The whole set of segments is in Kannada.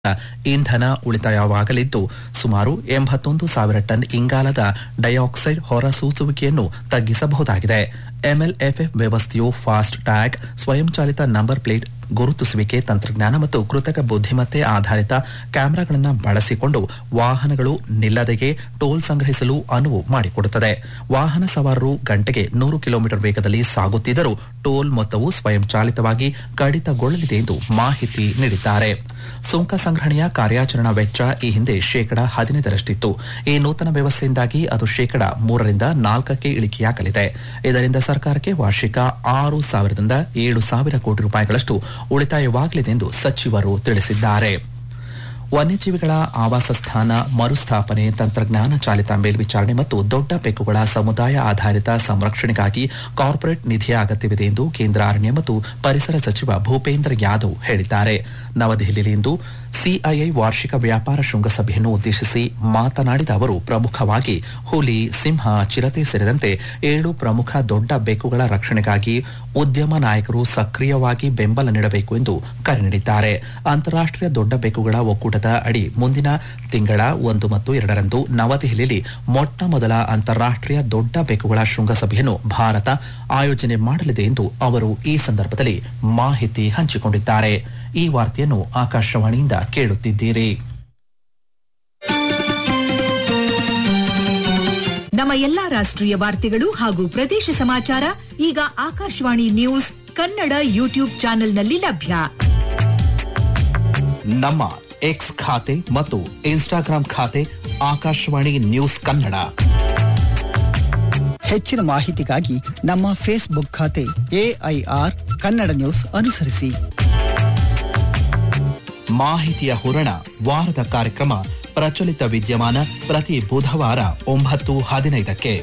ಇಂಧನ ಉಳಿತಾಯವಾಗಲಿದ್ದು ಸುಮಾರು ಎಂಬತ್ತೊಂದು ಸಾವಿರ ಟನ್ ಇಂಗಾಲದ ಡೈಆಕ್ಸೈಡ್ ಹೊರಸೂಸುವಿಕೆಯನ್ನು ತಗ್ಗಿಸಬಹುದಾಗಿದೆ ಎಂಎಲ್ಎಫ್ಎಫ್ ವ್ಯವಸ್ಥೆಯು ಫಾಸ್ಟ್ ಟ್ಯಾಗ್ ಸ್ವಯಂಚಾಲಿತ ನಂಬರ್ ಪ್ಲೇಟ್ ಗುರುತಿಸುವಿಕೆ ತಂತ್ರಜ್ಞಾನ ಮತ್ತು ಕೃತಕ ಬುದ್ಧಿಮತ್ತೆ ಆಧಾರಿತ ಕ್ಯಾಮೆರಾಗಳನ್ನು ಬಳಸಿಕೊಂಡು ವಾಹನಗಳು ನಿಲ್ಲದೆಯೇ ಟೋಲ್ ಸಂಗ್ರಹಿಸಲು ಅನುವು ಮಾಡಿಕೊಡುತ್ತದೆ ವಾಹನ ಸವಾರರು ಗಂಟೆಗೆ ನೂರು ಕಿಲೋಮೀಟರ್ ವೇಗದಲ್ಲಿ ಸಾಗುತ್ತಿದ್ದರೂ ಟೋಲ್ ಮೊತ್ತವು ಸ್ವಯಂಚಾಲಿತವಾಗಿ ಕಡಿತಗೊಳ್ಳಲಿದೆ ಎಂದು ಮಾಹಿತಿ ನೀಡಿದ್ದಾರೆ ಸುಂಕ ಸಂಗ್ರಹಣೆಯ ಕಾರ್ಯಾಚರಣಾ ವೆಚ್ಚ ಈ ಹಿಂದೆ ಶೇಕಡಾ ಹದಿನೈದರಷ್ಟಿತ್ತು ಈ ನೂತನ ವ್ಯವಸ್ಥೆಯಿಂದಾಗಿ ಅದು ಶೇಕಡಾ ಮೂರರಿಂದ ನಾಲ್ಕಕ್ಕೆ ಇಳಿಕೆಯಾಗಲಿದೆ ಇದರಿಂದ ಸರ್ಕಾರಕ್ಕೆ ವಾರ್ಷಿಕ ಆರು ಸಾವಿರದಿಂದ ಏಳು ಸಾವಿರ ಕೋಟಿ ರೂಪಾಯಿಗಳಷ್ಟು ಉಳಿತಾಯವಾಗಲಿದೆ ಎಂದು ಸಚಿವರು ತಿಳಿಸಿದ್ದಾರೆ ವನ್ಯಜೀವಿಗಳ ಆವಾಸ ಸ್ಥಾನ ಮರುಸ್ಥಾಪನೆ ತಂತ್ರಜ್ಞಾನ ಚಾಲಿತ ಮೇಲ್ವಿಚಾರಣೆ ಮತ್ತು ದೊಡ್ಡ ಬೆಕ್ಕುಗಳ ಸಮುದಾಯ ಆಧಾರಿತ ಸಂರಕ್ಷಣೆಗಾಗಿ ಕಾರ್ಪೊರೇಟ್ ನಿಧಿಯ ಅಗತ್ಯವಿದೆ ಎಂದು ಕೇಂದ್ರ ಅರಣ್ಯ ಮತ್ತು ಪರಿಸರ ಸಚಿವ ಭೂಪೇಂದ್ರ ಯಾದವ್ ಹೇಳಿದ್ದಾರೆ ನವದೆಹಲಿಯಲ್ಲಿಂದು ಸಿಐಐ ವಾರ್ಷಿಕ ವ್ಯಾಪಾರ ಶೃಂಗಸಭೆಯನ್ನು ಉದ್ದೇಶಿಸಿ ಮಾತನಾಡಿದ ಅವರು ಪ್ರಮುಖವಾಗಿ ಹುಲಿ ಸಿಂಹ ಚಿರತೆ ಸೇರಿದಂತೆ ಏಳು ಪ್ರಮುಖ ದೊಡ್ಡ ಬೆಕ್ಕುಗಳ ರಕ್ಷಣೆಗಾಗಿ ಉದ್ಯಮ ನಾಯಕರು ಸಕ್ರಿಯವಾಗಿ ಬೆಂಬಲ ನೀಡಬೇಕು ಎಂದು ಕರೆ ನೀಡಿದ್ದಾರೆ ಅಂತಾರಾಷ್ಟೀಯ ದೊಡ್ಡ ಬೆಕ್ಕುಗಳ ಒಕ್ಕೂಟದ ಅಡಿ ಮುಂದಿನ ತಿಂಗಳ ಒಂದು ಮತ್ತು ಎರಡರಂದು ನವದೆಹಲಿಯಲ್ಲಿ ಮೊಟ್ಟ ಮೊದಲ ಅಂತಾರಾಷ್ಟೀಯ ದೊಡ್ಡ ಬೆಕ್ಕುಗಳ ಶೃಂಗಸಭೆಯನ್ನು ಭಾರತ ಆಯೋಜನೆ ಮಾಡಲಿದೆ ಎಂದು ಅವರು ಈ ಸಂದರ್ಭದಲ್ಲಿ ಮಾಹಿತಿ ಹಂಚಿಕೊಂಡಿದ್ದಾರೆ ಈ ವಾರ್ತೆಯನ್ನು ಆಕಾಶವಾಣಿಯಿಂದ ಕೇಳುತ್ತಿದ್ದೀರಿ ನಮ್ಮ ಎಲ್ಲಾ ರಾಷ್ಟ್ರೀಯ ವಾರ್ತೆಗಳು ಹಾಗೂ ಪ್ರದೇಶ ಸಮಾಚಾರ ಈಗ ಆಕಾಶವಾಣಿ ನ್ಯೂಸ್ ಕನ್ನಡ ಯೂಟ್ಯೂಬ್ ಚಾನೆಲ್ನಲ್ಲಿ ಲಭ್ಯ ನಮ್ಮ ಎಕ್ಸ್ ಖಾತೆ ಮತ್ತು ಇನ್ಸ್ಟಾಗ್ರಾಂ ಖಾತೆ ಆಕಾಶವಾಣಿ ನ್ಯೂಸ್ ಕನ್ನಡ ಹೆಚ್ಚಿನ ಮಾಹಿತಿಗಾಗಿ ನಮ್ಮ ಫೇಸ್ಬುಕ್ ಖಾತೆ ಎಐಆರ್ ಕನ್ನಡ ನ್ಯೂಸ್ ಅನುಸರಿಸಿ ಮಾಹಿತಿಯ ಹೂರಣ ವಾರದ ಕಾರ್ಯಕ್ರಮ ಪ್ರಚಲಿತ ವಿದ್ಯಮಾನ ಪ್ರತಿ ಬುಧವಾರ ಒಂಬತ್ತು ಹದಿನೈದಕ್ಕೆ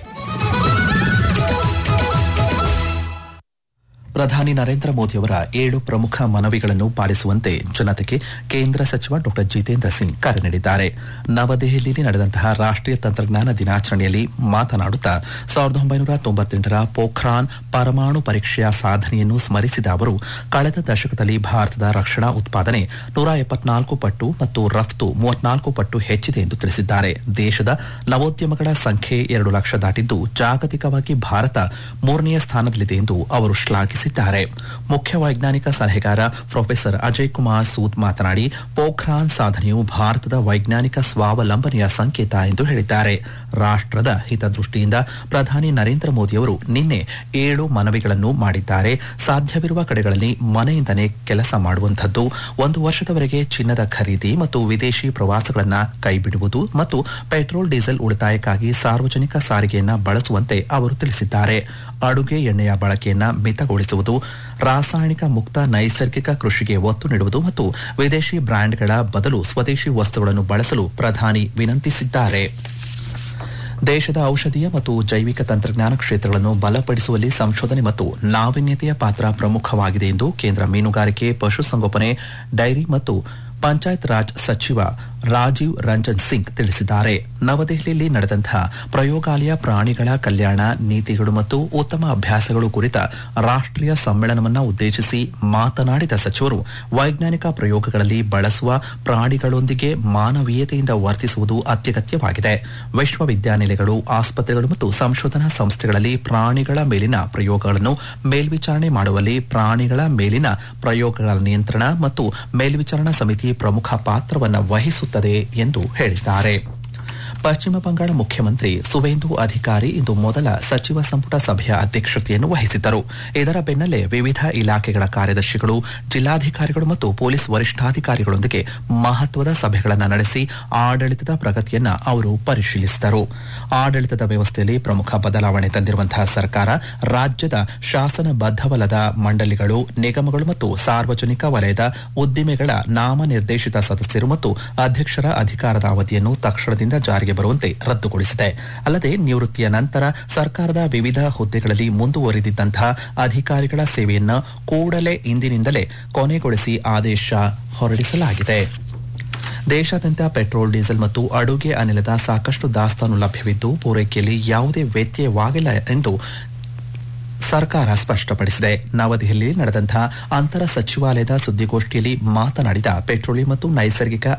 ಪ್ರಧಾನಿ ನರೇಂದ್ರ ಮೋದಿಯವರ ಏಳು ಪ್ರಮುಖ ಮನವಿಗಳನ್ನು ಪಾಲಿಸುವಂತೆ ಜನತೆಗೆ ಕೇಂದ್ರ ಸಚಿವ ಡಾ ಜಿತೇಂದ್ರ ಸಿಂಗ್ ಕರೆ ನೀಡಿದ್ದಾರೆ ನವದೆಹಲಿಯಲ್ಲಿ ನಡೆದಂತಹ ರಾಷ್ಟ್ರೀಯ ತಂತ್ರಜ್ಞಾನ ದಿನಾಚರಣೆಯಲ್ಲಿ ಮಾತನಾಡುತ್ತಾ ಸಾವಿರದ ಒಂಬೈನೂರ ತೊಂಬತ್ತೆಂಟರ ಪೋಖ್ರಾನ್ ಪರಮಾಣು ಪರೀಕ್ಷೆಯ ಸಾಧನೆಯನ್ನು ಸ್ಮರಿಸಿದ ಅವರು ಕಳೆದ ದಶಕದಲ್ಲಿ ಭಾರತದ ರಕ್ಷಣಾ ಉತ್ಪಾದನೆ ನೂರ ಎಪ್ಪತ್ನಾಲ್ಕು ಪಟ್ಟು ಮತ್ತು ರಫ್ತು ಮೂವತ್ನಾಲ್ಕು ಪಟ್ಟು ಹೆಚ್ಚಿದೆ ಎಂದು ತಿಳಿಸಿದ್ದಾರೆ ದೇಶದ ನವೋದ್ಯಮಗಳ ಸಂಖ್ಯೆ ಎರಡು ಲಕ್ಷ ದಾಟಿದ್ದು ಜಾಗತಿಕವಾಗಿ ಭಾರತ ಮೂರನೆಯ ಸ್ಥಾನದಲ್ಲಿದೆ ಎಂದು ಅವರು ಶ್ಲಾಘಿಸಿದ್ದಾರೆ ಮುಖ್ಯ ವೈಜ್ಞಾನಿಕ ಸಲಹೆಗಾರ ಪ್ರೊಫೆಸರ್ ಅಜಯ್ ಕುಮಾರ್ ಸೂದ್ ಮಾತನಾಡಿ ಪೋಖ್ರಾನ್ ಸಾಧನೆಯು ಭಾರತದ ವೈಜ್ಞಾನಿಕ ಸ್ವಾವಲಂಬನೆಯ ಸಂಕೇತ ಎಂದು ಹೇಳಿದ್ದಾರೆ ರಾಷ್ಟ್ರದ ಹಿತದೃಷ್ಟಿಯಿಂದ ಪ್ರಧಾನಿ ನರೇಂದ್ರ ಮೋದಿಯವರು ನಿನ್ನೆ ಏಳು ಮನವಿಗಳನ್ನು ಮಾಡಿದ್ದಾರೆ ಸಾಧ್ಯವಿರುವ ಕಡೆಗಳಲ್ಲಿ ಮನೆಯಿಂದಲೇ ಕೆಲಸ ಮಾಡುವಂಥದ್ದು ಒಂದು ವರ್ಷದವರೆಗೆ ಚಿನ್ನದ ಖರೀದಿ ಮತ್ತು ವಿದೇಶಿ ಪ್ರವಾಸಗಳನ್ನು ಕೈಬಿಡುವುದು ಮತ್ತು ಪೆಟ್ರೋಲ್ ಡೀಸೆಲ್ ಉಳಿತಾಯಕ್ಕಾಗಿ ಸಾರ್ವಜನಿಕ ಸಾರಿಗೆಯನ್ನ ಬಳಸುವಂತೆ ಅವರು ತಿಳಿಸಿದ್ದಾರೆ ಅಡುಗೆ ಎಣ್ಣೆಯ ಬಳಕೆಯನ್ನ ಮಿತಗೊಳಿಸುವುದು ರಾಸಾಯನಿಕ ಮುಕ್ತ ನೈಸರ್ಗಿಕ ಕೃಷಿಗೆ ಒತ್ತು ನೀಡುವುದು ಮತ್ತು ವಿದೇಶಿ ಬ್ರ್ಯಾಂಡ್ಗಳ ಬದಲು ಸ್ವದೇಶಿ ವಸ್ತುಗಳನ್ನು ಬಳಸಲು ಪ್ರಧಾನಿ ವಿನಂತಿಸಿದ್ದಾರೆ ದೇಶದ ಔಷಧೀಯ ಮತ್ತು ಜೈವಿಕ ತಂತ್ರಜ್ಞಾನ ಕ್ಷೇತ್ರಗಳನ್ನು ಬಲಪಡಿಸುವಲ್ಲಿ ಸಂಶೋಧನೆ ಮತ್ತು ನಾವೀನ್ಯತೆಯ ಪಾತ್ರ ಪ್ರಮುಖವಾಗಿದೆ ಎಂದು ಕೇಂದ್ರ ಮೀನುಗಾರಿಕೆ ಪಶುಸಂಗೋಪನೆ ಡೈರಿ ಮತ್ತು ಪಂಚಾಯತ್ ರಾಜ್ ಸಚಿವ ರಾಜೀವ್ ರಂಜನ್ ಸಿಂಗ್ ತಿಳಿಸಿದ್ದಾರೆ ನವದೆಹಲಿಯಲ್ಲಿ ನಡೆದಂತಹ ಪ್ರಯೋಗಾಲಯ ಪ್ರಾಣಿಗಳ ಕಲ್ಯಾಣ ನೀತಿಗಳು ಮತ್ತು ಉತ್ತಮ ಅಭ್ಯಾಸಗಳು ಕುರಿತ ರಾಷ್ಟ್ರೀಯ ಸಮ್ಮೇಳನವನ್ನು ಉದ್ದೇಶಿಸಿ ಮಾತನಾಡಿದ ಸಚಿವರು ವೈಜ್ಞಾನಿಕ ಪ್ರಯೋಗಗಳಲ್ಲಿ ಬಳಸುವ ಪ್ರಾಣಿಗಳೊಂದಿಗೆ ಮಾನವೀಯತೆಯಿಂದ ವರ್ತಿಸುವುದು ಅತ್ಯಗತ್ಯವಾಗಿದೆ ವಿಶ್ವವಿದ್ಯಾನಿಲಯಗಳು ಆಸ್ಪತ್ರೆಗಳು ಮತ್ತು ಸಂಶೋಧನಾ ಸಂಸ್ಥೆಗಳಲ್ಲಿ ಪ್ರಾಣಿಗಳ ಮೇಲಿನ ಪ್ರಯೋಗಗಳನ್ನು ಮೇಲ್ವಿಚಾರಣೆ ಮಾಡುವಲ್ಲಿ ಪ್ರಾಣಿಗಳ ಮೇಲಿನ ಪ್ರಯೋಗಗಳ ನಿಯಂತ್ರಣ ಮತ್ತು ಮೇಲ್ವಿಚಾರಣಾ ಸಮಿತಿ ಪ್ರಮುಖ ಪಾತ್ರವನ್ನು ವಹಿಸುತ್ತದೆ ಎಂದು ಹೇಳಿದ್ದಾರೆ ಪಶ್ಚಿಮ ಬಂಗಾಳ ಮುಖ್ಯಮಂತ್ರಿ ಸುವೇಂದು ಅಧಿಕಾರಿ ಇಂದು ಮೊದಲ ಸಚಿವ ಸಂಪುಟ ಸಭೆಯ ಅಧ್ಯಕ್ಷತೆಯನ್ನು ವಹಿಸಿದ್ದರು ಇದರ ಬೆನ್ನಲ್ಲೇ ವಿವಿಧ ಇಲಾಖೆಗಳ ಕಾರ್ಯದರ್ಶಿಗಳು ಜಿಲ್ಲಾಧಿಕಾರಿಗಳು ಮತ್ತು ಪೊಲೀಸ್ ವರಿಷ್ಠಾಧಿಕಾರಿಗಳೊಂದಿಗೆ ಮಹತ್ವದ ಸಭೆಗಳನ್ನು ನಡೆಸಿ ಆಡಳಿತದ ಪ್ರಗತಿಯನ್ನ ಅವರು ಪರಿಶೀಲಿಸಿದರು ಆಡಳಿತದ ವ್ಯವಸ್ಥೆಯಲ್ಲಿ ಪ್ರಮುಖ ಬದಲಾವಣೆ ತಂದಿರುವಂತಹ ಸರ್ಕಾರ ರಾಜ್ಯದ ಶಾಸನಬದ್ಧವಲ್ಲದ ಮಂಡಳಿಗಳು ನಿಗಮಗಳು ಮತ್ತು ಸಾರ್ವಜನಿಕ ವಲಯದ ಉದ್ದಿಮೆಗಳ ನಾಮನಿರ್ದೇಶಿತ ಸದಸ್ಯರು ಮತ್ತು ಅಧ್ಯಕ್ಷರ ಅಧಿಕಾರದ ಅವಧಿಯನ್ನು ತಕ್ಷಣದಿಂದ ಜಾರಿಗೆ ಬರುವಂತೆ ರದ್ದುಗೊಳಿಸಿದೆ ಅಲ್ಲದೆ ನಿವೃತ್ತಿಯ ನಂತರ ಸರ್ಕಾರದ ವಿವಿಧ ಹುದ್ದೆಗಳಲ್ಲಿ ಮುಂದುವರಿದಿದ್ದಂತಹ ಅಧಿಕಾರಿಗಳ ಸೇವೆಯನ್ನು ಕೂಡಲೇ ಇಂದಿನಿಂದಲೇ ಕೊನೆಗೊಳಿಸಿ ಆದೇಶ ಹೊರಡಿಸಲಾಗಿದೆ ದೇಶಾದ್ಯಂತ ಪೆಟ್ರೋಲ್ ಡೀಸೆಲ್ ಮತ್ತು ಅಡುಗೆ ಅನಿಲದ ಸಾಕಷ್ಟು ದಾಸ್ತಾನು ಲಭ್ಯವಿದ್ದು ಪೂರೈಕೆಯಲ್ಲಿ ಯಾವುದೇ ವ್ಯತ್ಯಯವಾಗಿಲ್ಲ ಎಂದು ಸರ್ಕಾರ ಸ್ಪಷ್ಟಪಡಿಸಿದೆ ನವದೆಹಲಿಯಲ್ಲಿ ನಡೆದಂತಹ ಅಂತರ ಸಚಿವಾಲಯದ ಸುದ್ದಿಗೋಷ್ಠಿಯಲ್ಲಿ ಮಾತನಾಡಿದ ಪೆಟ್ರೋಲಿಯಂ ಮತ್ತು ನೈಸರ್ಗಿಕ